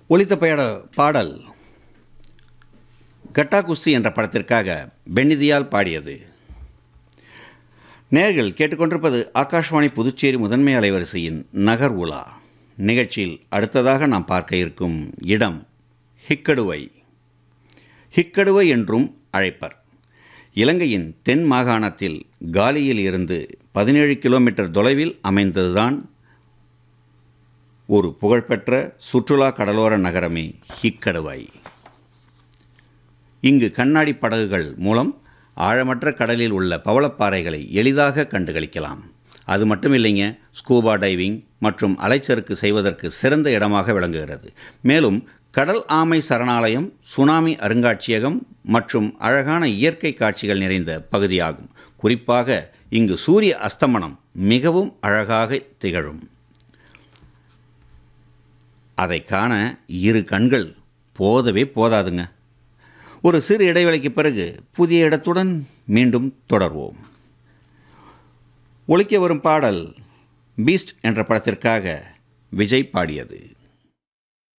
ஒலித்த பெயர பாடல் கட்டா குஸ்தி என்ற படத்திற்காக பென்னிதியால் பாடியது நேர்கள் கேட்டுக்கொண்டிருப்பது ஆகாஷ்வாணி புதுச்சேரி முதன்மை அலைவரிசையின் நகர் உலா நிகழ்ச்சியில் அடுத்ததாக நாம் பார்க்க இருக்கும் இடம் ஹிக்கடுவை ஹிக்கடுவை என்றும் அழைப்பர் இலங்கையின் தென் மாகாணத்தில் காலியில் இருந்து பதினேழு கிலோமீட்டர் தொலைவில் அமைந்ததுதான் ஒரு புகழ்பெற்ற சுற்றுலா கடலோர நகரமே ஹிக்கடுவாய் இங்கு கண்ணாடி படகுகள் மூலம் ஆழமற்ற கடலில் உள்ள பவளப்பாறைகளை எளிதாக கண்டுகளிக்கலாம் அது மட்டும் இல்லைங்க ஸ்கூபா டைவிங் மற்றும் அலைச்சறுக்கு செய்வதற்கு சிறந்த இடமாக விளங்குகிறது மேலும் கடல் ஆமை சரணாலயம் சுனாமி அருங்காட்சியகம் மற்றும் அழகான இயற்கை காட்சிகள் நிறைந்த பகுதியாகும் குறிப்பாக இங்கு சூரிய அஸ்தமனம் மிகவும் அழகாக திகழும் அதை காண இரு கண்கள் போதவே போதாதுங்க ஒரு சிறு இடைவெளிக்கு பிறகு புதிய இடத்துடன் மீண்டும் தொடர்வோம் ஒழிக்க வரும் பாடல் பீஸ்ட் என்ற படத்திற்காக விஜய் பாடியது